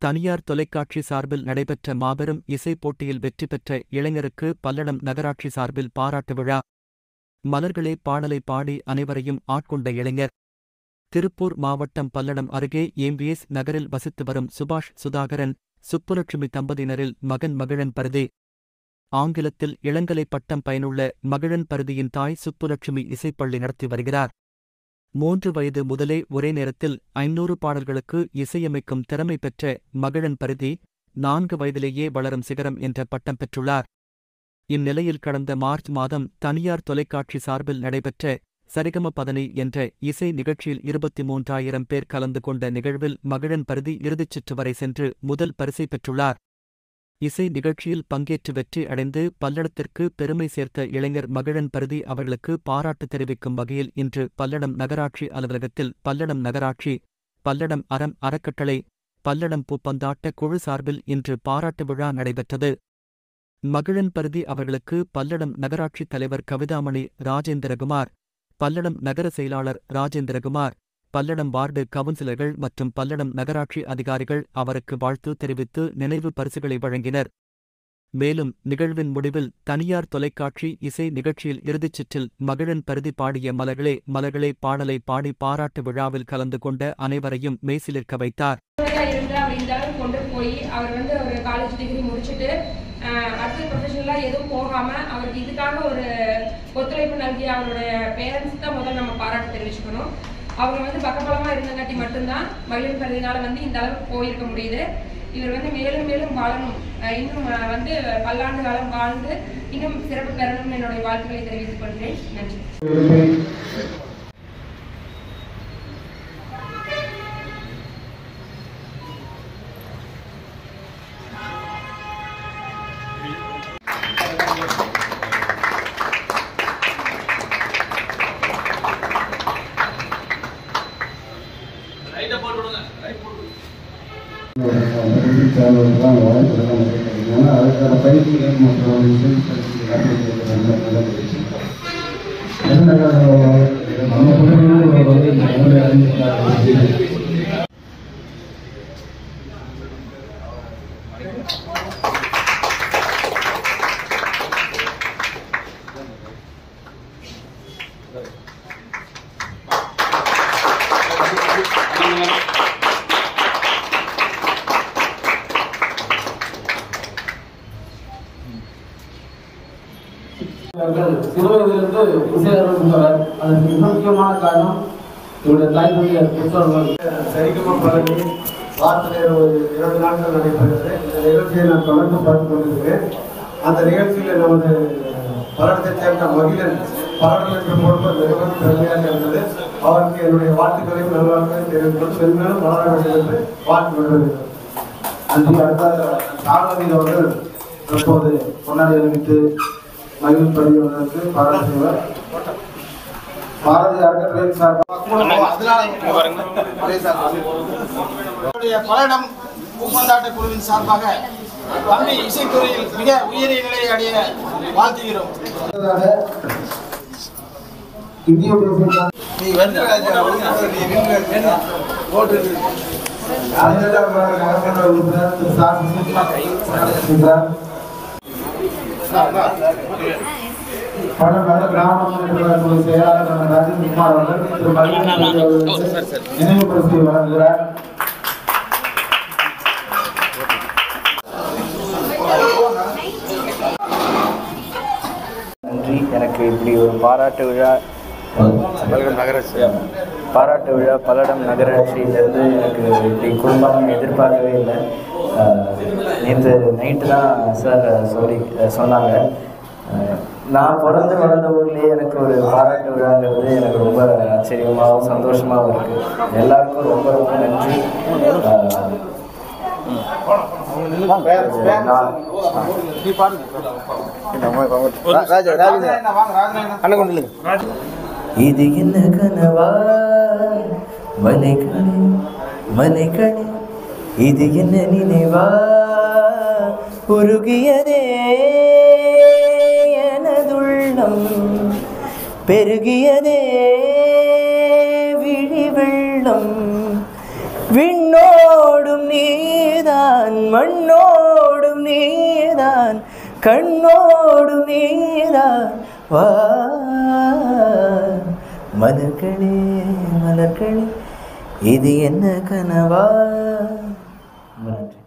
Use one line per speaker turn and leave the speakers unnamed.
தனியார் தொலைக்காட்சி சார்பில் நடைபெற்ற மாபெரும் இசைப் போட்டியில் வெற்றி பெற்ற இளைஞருக்கு பல்லடம் நகராட்சி சார்பில் பாராட்டு விழா மலர்களே பாடலை பாடி அனைவரையும் ஆட்கொண்ட இளைஞர் திருப்பூர் மாவட்டம் பல்லடம் அருகே எம்பிஎஸ் நகரில் வசித்து வரும் சுபாஷ் சுதாகரன் சுப்புலட்சுமி தம்பதியினரில் மகன் மகிழன் பருதி ஆங்கிலத்தில் இளங்கலை பட்டம் பயனுள்ள மகிழன் பருதியின் தாய் சுப்புலட்சுமி இசைப்பள்ளி நடத்தி வருகிறார் மூன்று வயது முதலே ஒரே நேரத்தில் ஐநூறு பாடல்களுக்கு இசையமைக்கும் திறமை பெற்ற மகிழன் பருதி நான்கு வயதிலேயே வளரும் சிகரம் என்ற பட்டம் பெற்றுள்ளார் இந்நிலையில் கடந்த மார்ச் மாதம் தனியார் தொலைக்காட்சி சார்பில் நடைபெற்ற சரிகம பதனி என்ற இசை நிகழ்ச்சியில் இருபத்தி மூன்றாயிரம் பேர் கலந்து கொண்ட நிகழ்வில் மகிழன் பருதி இறுதிச் சுற்று வரை சென்று முதல் பரிசை பெற்றுள்ளார் இசை நிகழ்ச்சியில் பங்கேற்று வெற்றி அடைந்து பல்லடத்திற்கு பெருமை சேர்த்த இளைஞர் மகிழன் பருதி அவர்களுக்கு பாராட்டு தெரிவிக்கும் வகையில் இன்று பல்லடம் நகராட்சி அலுவலகத்தில் பல்லடம் நகராட்சி பல்லடம் அறம் அறக்கட்டளை பல்லடம் பூப்பந்தாட்ட குழு சார்பில் இன்று பாராட்டு விழா நடைபெற்றது மகிழன் பருதி அவர்களுக்கு பல்லடம் நகராட்சித் தலைவர் கவிதாமணி ராஜேந்திரகுமார் பல்லடம் நகர செயலாளர் ராஜேந்திரகுமார் பல்லடம் வார்டு கவுன்சிலர்கள் மற்றும் பல்லடம் நகராட்சி அதிகாரிகள் அவருக்கு வாழ்த்து தெரிவித்து நினைவு பரிசுகளை வழங்கினர் மேலும் நிகழ்வின் முடிவில் தனியார் தொலைக்காட்சி இசை நிகழ்ச்சியில் இறுதிச் சுற்றில் மகிழன் பருதி பாடிய மலர்களே மலர்களே பாடலை பாடி பாராட்டு விழாவில் கலந்து கொண்ட அனைவரையும் மெய்சிலிர்க்க வைத்தார்
இருந்து அவர் இந்த அளவுக்கு கொண்டு போய் அவர் வந்து ஒரு காலேஜ் டிகிரி முடிச்சுட்டு ஆஹ், அடுத்து ப்ரொஃபஷனலாக எதுவும் போகாம அவருக்கு இதுக்காக ஒரு ஒத்துழைப்பு நல்கிய அவருடைய பேரண்ட்ஸ் தான் முதல்ல நம்ம பாராட்டு தெரிவிச்சுக்கணும் அவங்க வந்து பக்கபலமா இருந்தங்காட்டி மட்டும்தான் மகளிர் கல்வியினால வந்து இந்த அளவுக்கு போயிருக்க முடியுது இவர் வந்து மேலும் மேலும் வாழணும் ஆஹ், இன்னும் ஆஹ், வந்து பல்லாண்டு காலம் வாழ்ந்து இன்னும் சிறப்பு பெறணும்னு என்னுடைய வாழ்த்துக்களை தெரிவித்துக் கொள்கிறேன் நன்றி
தேவைதான் வாய்ப்புகள் ஏன்னா அதுக்கான பயிற்சிகள் மற்றும் இசை பயிற்சிகள் நல்ல பயிற்சி என்ன நம்ம குடும்பங்கள் வந்து நம்மளை அறிவிக்கிறார்கள்
அவர்கள் சிறுவயதிலிருந்து இசை ஆரம்பித்தவர் அதற்கு மிக முக்கியமான காரணம் இவருடைய தாய்மொழிய புத்தகங்கள்
சரிகம பழனி வாரத்தில் ஒரு இரண்டு நாட்கள் நடைபெறுகிறது இந்த நிகழ்ச்சியை நான் தொடர்ந்து பார்த்து கொண்டிருக்கிறேன் அந்த நிகழ்ச்சியில் நமது பலனத்தைச் சேர்ந்த மகிழன் பாடல் என்று பொறுப்பு மிகவும் பெருமையாக இருந்தது அவருக்கு என்னுடைய வாழ்த்துக்களையும் நல்வாழ்க்கையும் தெரிவித்து செல்வனும் வளர வேண்டும் என்று வாழ்த்து விடுகிறேன்
அன்று அடுத்த சாரதி அவர்கள் தற்போது கொண்டாடி அறிவித்து மகிழ் பதிவதற்கு பாராட்டு செய்வார் பாரதி அறக்கட்டளையின் சார்பாக
நம்முடைய பல்லடம் பூப்பந்தாட்ட குழுவின் சார்பாக தம்பி இசைத்துறையில் மிக உயரிய நிலையை அடைய வாழ்த்துகிறோம்
அடுத்ததாக இந்திய தேசிய
நீ வந்து
நகரமன்ற உறுப்பினர் திரு சார் சுசித்ரா பல நகர கிராம முன்னேற்ற குழு செயலாளர் ராஜேஷ்குமார் அவர்கள் திரு மகிழன் அவர்களுக்கு நினைவு பரிசை வழங்குகிறார்
நன்றி எனக்கு இப்படி ஒரு பாராட்டு விழா பாராட்டு விழா பல்லடம் நகராட்சியிலேருந்து எனக்கு இப்படி குடும்பம் எதிர்பார்க்கவே இல்லை நேற்று நைட்டு தான் சார் சொல்லி சொன்னாங்க அஹ், நான் பிறந்து வளர்ந்த ஊர்லேயே எனக்கு ஒரு பாராட்டு விழாங்கிறது எனக்கு ரொம்ப ஆச்சரியமாகவும் சந்தோஷமாகவும் இருக்குது எல்லாருக்கும் ரொம்ப ரொம்ப நன்றி அஹ், நான் இது என்ன கனவா மலைக்கணி மலைக்கணி இது என்ன நினைவா உருகியதே எனதுள்ளம் பெருகியதே விழி வெள்ளம் விண்ணோர் விண்ணோடும் நீதான் மண்ணோடும் நீதான் கண்ணோடும் நீதான் வா மலர்களே மலர்களே இது என்ன கனவா நன்றி